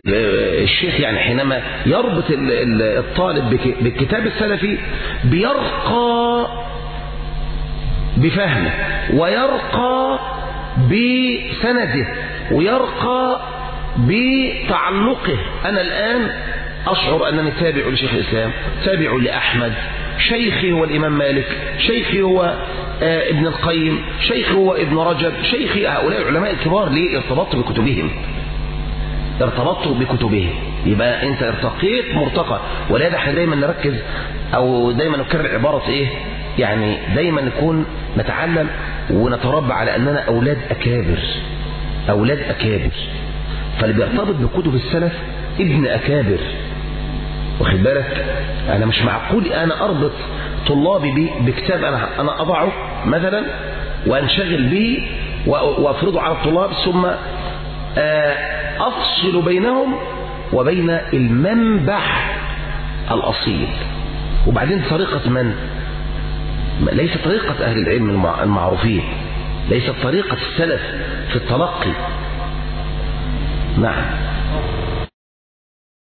الشيخ يعني حينما يربط الطالب بالكتاب السلفي بيرقى بفهمه ويرقى بسنده ويرقى بتعلقه أنا الآن أشعر أنني تابع لشيخ الإسلام تابع لأحمد شيخي هو الإمام مالك شيخي هو آه ابن القيم شيخي هو ابن رجب شيخي هؤلاء العلماء الكبار ليه ارتبطت بكتبهم ارتبطت بكتبهم يبقى انت ارتقيت مرتقى ولذا احنا دايما نركز او دايما نكرر عبارة ايه يعني دايما نكون نتعلم ونتربى على اننا اولاد اكابر اولاد اكابر فاللي بيرتبط بكتب السلف ابن اكابر واخد بالك انا مش معقول انا اربط طلابي بي بكتاب انا انا اضعه مثلا وانشغل به وافرضه على الطلاب ثم افصل بينهم وبين المنبع الاصيل وبعدين طريقة من ليست طريقة اهل العلم المعروفين ليست طريقة السلف في التلقي نعم